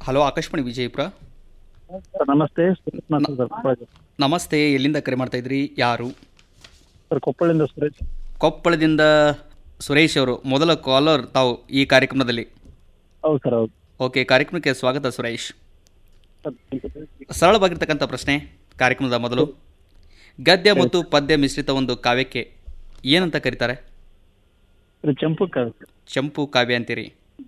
Hello Akashvani Vijayapura sir ನಮಸ್ತೆ ಸುರೇಶ್ ಮಾತಾಡ್ತಾರೆ ಕೊಪ್ಪಳ ನಮಸ್ತೆ ಎಲ್ಲಿಂದ ಕರೆ ಮಾಡ್ತಾ ಇದ್ರಿ ಯಾರು ಸರ್ ಕೊಪ್ಪಳದಿಂದ ಸುರೇಶ್ ಕೊಪ್ಪಳದಿಂದ ಸುರೇಶ್ ಅವರು ಮೊದಲ ಕಾಲರ್ ತಾವು ಈ ಕಾರ್ಯಕ್ರಮದಲ್ಲಿ ಹೌದು ಸರ್ ಹೌದು ಓಕೆ ಕಾರ್ಯಕ್ರಮಕ್ಕೆ ಸ್ವಾಗತ ಸುರೇಶ್ ಸರ್ ಸರಳವಾಗಿರ್ತಕ್ಕಂಥ ಪ್ರಶ್ನೆ ಕಾರ್ಯಕ್ರಮದ ಮೊದಲು ಗದ್ಯ ಮತ್ತು ಪದ್ಯ ಮಿಶ್ರಿತ ಒಂದು ಕಾವ್ಯಕ್ಕೆ ಏನಂತ ಕರೀತಾರೆ ಇದು ಕೆಂಪು ಕಾಳು ಸರ್. ಚಂಪು ಕಾವ್ಯ ಅಂತೀರಿ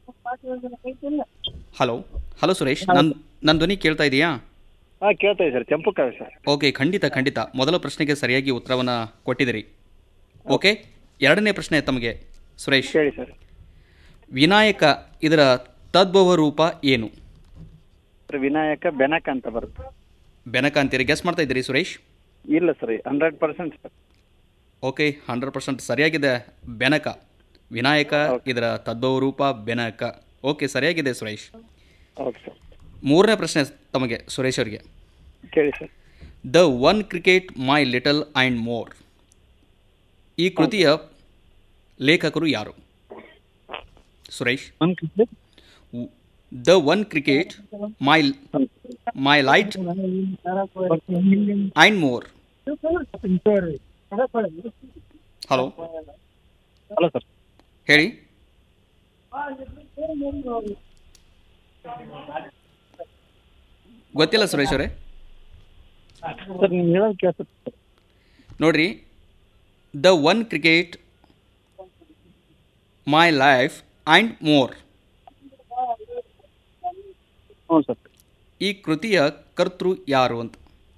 ಹಲೋ ಹಲೋ ಸುರೇಶ್ ನನ್ನ ನನ್ನ ಧ್ವನಿ ಕೇಳ್ತಾ ಇದೆಯಾ ಹಾಂ ಕೇಳ್ತಾ ಇದೆ ಸರ್ ಕೆಂಪು ಕಾಳು ಸರ್ ಓಕೆ ಖಂಡಿತ ಖಂಡಿತ ಮೊದಲ ಪ್ರಶ್ನೆಗೆ ಸರಿಯಾಗಿ ಉತ್ತರವನ್ನು ಕೊಟ್ಟಿದ್ದೀರಿ ಓಕೆ ಎರಡನೇ ಪ್ರಶ್ನೆ ತಮಗೆ ಸುರೇಶ್ ಕೇಳಿ ಸರ್ ವಿನಾಯಕ ಇದರ ತದ್ಭವ ರೂಪ ಏನು ಸರ್ ವಿನಾಯಕ ಬೆನಕ ಅಂತ ಬರುತ್ತೆ ಬೆನಕ ಅಂತೀರಿ ಗೆಸ್ ಮಾಡ್ತಾ ಇದ್ದೀರಿ ಸುರೇಶ್ ಇಲ್ಲ sir hundred percent sir okay hundred percent ಸರಿಯಾಗಿದೆ ಬೆನಕ ವಿನಾಯಕ ಇದರ ತದ್ಭವ ರೂಪ ಬೆನಕ ಓಕೆ ಸರಿಯಾಗಿದೆ ಸುರೇಶ್ ಓಕೆ ಸರ್ ಮೂರನೇ ಪ್ರಶ್ನೆ ತಮಗೆ ಸುರೇಶ್ ಅವರಿಗೆ ಕೇಳಿ sir the one cricket my little and more ಈ ಕೃತಿಯ ಲೇಖಕರು ಯಾರು ಸುರೇಶ್ ಒಂದು cricket the one cricket my my light and more hello hello sir ಹೇಳಿ ಗೊತ್ತಿಲ್ಲ ಸುರೇಶ್ ಅವರೇ ಸರ್ ನೀವು ಹೇಳೋದು ಕೇಳಿಸುತ್ತೆ ನೋಡ್ರಿ the one cricket my life and more ಹ್ಞೂ ಸರ್ ಈ ಕೃತಿಯ ಕರ್ತೃ ಯಾರು ಅಂತ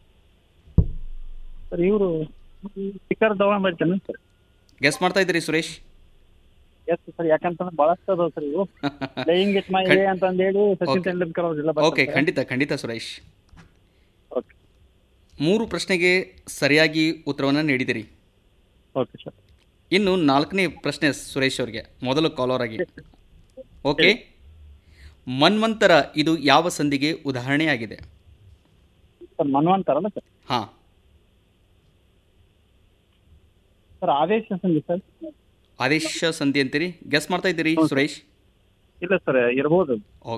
ಸರ್ ಇವರು ಸ್ಟಿಕ್ಕರ್ ತಗೊಂಡ್ಬರ್ತೇನೆ ಸರ್ ಗೆಸ್ ಮಾಡ್ತಾ ಇದ್ದೀರಿ ಸುರೇಶ್ ಎಸ್ ಸರ್ ಯಾಕಂತಂದ್ರೆ ಭಾಳಷ್ಟು ಅದಾವ ಸರ್ ಇವು ಪ್ಲೇಯಿಂಗ್ ಇಟ್ ಮೈ ಖಂಡ್- ವೇ ಅಂತಂದೇಳಿ ಸಚಿನ್ Okay. ತೆಂಡೂಲ್ಕರ್ ಅವರೆಲ್ಲ ಓಕೆ ಖಂಡಿತ ಖಂಡಿತ ಸುರೇಶ್ ಓಕೆ ಮೂರು ಪ್ರಶ್ನೆಗೆ ಸರಿಯಾಗಿ ಉತ್ತರವನ್ನು ನೀಡಿದಿರಿ ಓಕೆ ಸರ್ ಇನ್ನು ನಾಲ್ಕನೇ ಪ್ರಶ್ನೆ ಸುರೇಶ್ ಅವರಿಗೆ ಮೊದಲು ಕಾಲರ್ ಆಗಿ ಓಕೆ ಮನ್ವಂತರ ಇದು ಯಾವ ಸಂಧಿಗೆ ಉದಾಹರಣೆಯಾಗಿದೆ ಸರ್ ಮನ್ವಂತರಲ್ಲ ಸರ್ ಹಾಂ ಸರ್ ಆದೇಶ ಸಂಧಿ ಸರ್ ಆದೇಶ ಸಂಧಿ ಅಂತೀರಿ ಗೆಸ್ ಮಾಡ್ತಾ ಇದ್ದೀರಿ ಸುರೇಶ್ ಇಲ್ಲ ಸರ್ ಇರ್ಬೋದು